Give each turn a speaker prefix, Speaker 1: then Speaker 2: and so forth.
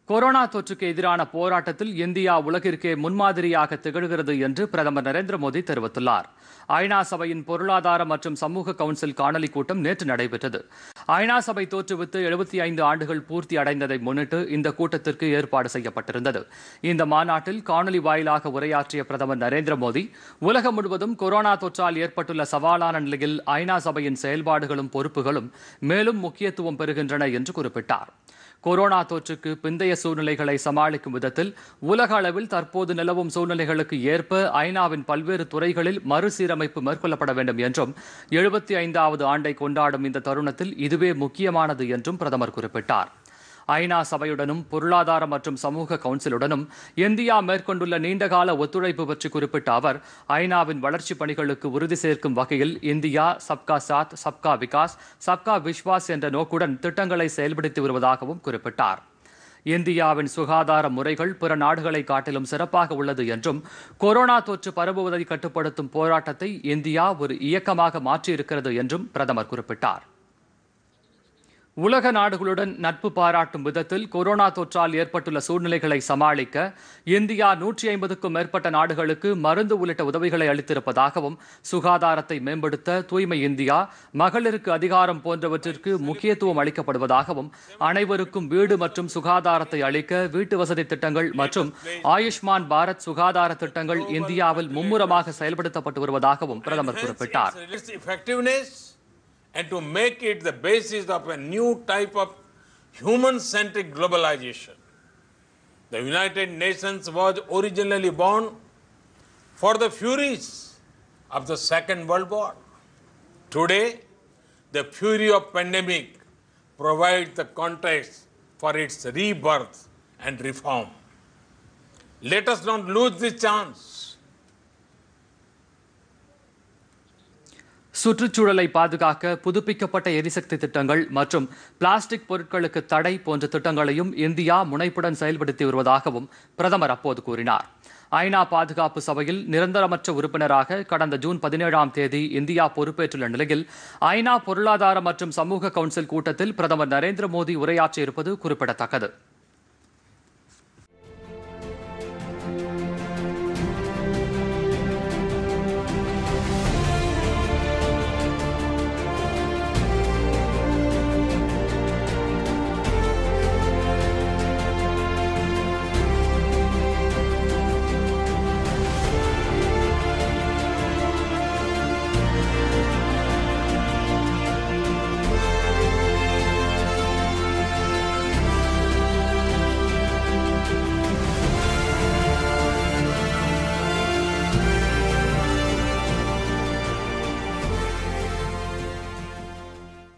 Speaker 1: Corona தொற்றுக்கு எதிரான போராட்டத்தில் இந்தியா உலகிற்கே முன்மாதிரியாக திகழ்கிறது என்று பிரதமர் நரேந்திர மோடி தெரிவித்துள்ளார் ஐநா சபையின் பொருளாதார மற்றும் சமூக கவுன்சில் காணொலி கூட்டம் நேற்று நடைபெற்றது ஐநா சபை தோற்றுவித்து எழுபத்தி ஐந்து ஆண்டுகள் பூர்த்தி அடைந்ததை முன்னிட்டு இந்த கூட்டத்திற்கு ஏற்பாடு செய்யப்பட்டிருந்தது இந்த மாநாட்டில் காணொலி வாயிலாக உரையாற்றிய பிரதமர் நரேந்திர மோடி உலகம் முழுவதும் கொரோனா தொற்றால் ஏற்பட்டுள்ள சவாலான நிலையில் ஐநா சபையின் செயல்பாடுகளும் பொறுப்புகளும் மேலும் முக்கியத்துவம் பெறுகின்றன என்று குறிப்பிட்டார் கொரோனா தொற்றுக்கு பிந்தைய சூழ்நிலைகளை சமாளிக்கும் விதத்தில் உலக அளவில் தற்போது நிலவும் சூழ்நிலைகளுக்கு ஏற்ப ஐநாவின் பல்வேறு துறைகளில் மறுசீரமைப்பு மேற்கொள்ளப்பட வேண்டும் என்றும் எழுபத்தி ஐந்தாவது ஆண்டை கொண்டாடும் இந்த தருணத்தில் இதுவே முக்கியமானது என்றும் பிரதமர் குறிப்பிட்டார் ஐநா சபையுடனும் பொருளாதார மற்றும் சமூக கவுன்சிலுடனும் இந்தியா மேற்கொண்டுள்ள நீண்டகால ஒத்துழைப்பு பற்றி குறிப்பிட்ட அவர் ஐநாவின் வளர்ச்சிப் பணிகளுக்கு உறுதி சேர்க்கும் வகையில் இந்தியா சப்கா சாத் சப்கா விகாஸ் சப்கா விஸ்வாஸ் என்ற நோக்குடன் திட்டங்களை செயல்படுத்தி வருவதாகவும் குறிப்பிட்டார் இந்தியாவின் சுகாதார முறைகள் பிற நாடுகளை காட்டிலும் சிறப்பாக உள்ளது என்றும் கொரோனா தொற்று பரவுவதை கட்டுப்படுத்தும் போராட்டத்தை இந்தியா ஒரு இயக்கமாக மாற்றியிருக்கிறது என்றும் பிரதமர் குறிப்பிட்டார் உலக நாடுகளுடன் நட்பு பாராட்டும் விதத்தில் கொரோனா தொற்றால் ஏற்பட்டுள்ள சூழ்நிலைகளை சமாளிக்க இந்தியா நூற்றி ஐம்பதுக்கும் மேற்பட்ட நாடுகளுக்கு மருந்து உள்ளிட்ட உதவிகளை அளித்திருப்பதாகவும் சுகாதாரத்தை மேம்படுத்த தூய்மை இந்தியா மகளிருக்கு அதிகாரம் போன்றவற்றிற்கு முக்கியத்துவம் அளிக்கப்படுவதாகவும் அனைவருக்கும் வீடு மற்றும் சுகாதாரத்தை அளிக்க வீட்டு வசதி திட்டங்கள் மற்றும் ஆயுஷ்மான் பாரத் சுகாதார திட்டங்கள் இந்தியாவில் மும்முரமாக செயல்படுத்தப்பட்டு வருவதாகவும் பிரதமர் குறிப்பிட்டார்
Speaker 2: its effectiveness and to make it the basis of a new type of human centric globalization. The United Nations was originally born for the furies of the Second World War. Today, the fury of pandemic provides the context for its rebirth and reform. Let us not lose this chance.
Speaker 1: சுற்றுச்சூழலை பாதுகாக்க புதுப்பிக்கப்பட்ட எரிசக்தி திட்டங்கள் மற்றும் plastic பொருட்களுக்கு தடை போன்ற திட்டங்களையும் இந்தியா முனைப்புடன் செயல்படுத்தி வருவதாகவும் பிரதமர் அப்போது கூறினார் ஐநா பாதுகாப்பு சபையில் நிரந்தரமற்ற உறுப்பினராக கடந்த ஜூன் பதினேழாம் தேதி இந்தியா பொறுப்பேற்றுள்ள நிலையில் ஐநா பொருளாதார மற்றும் சமூக கவுன்சில் கூட்டத்தில் பிரதமர் நரேந்திர மோடி உரையாற்றியிருப்பது குறிப்பிடத்தக்கது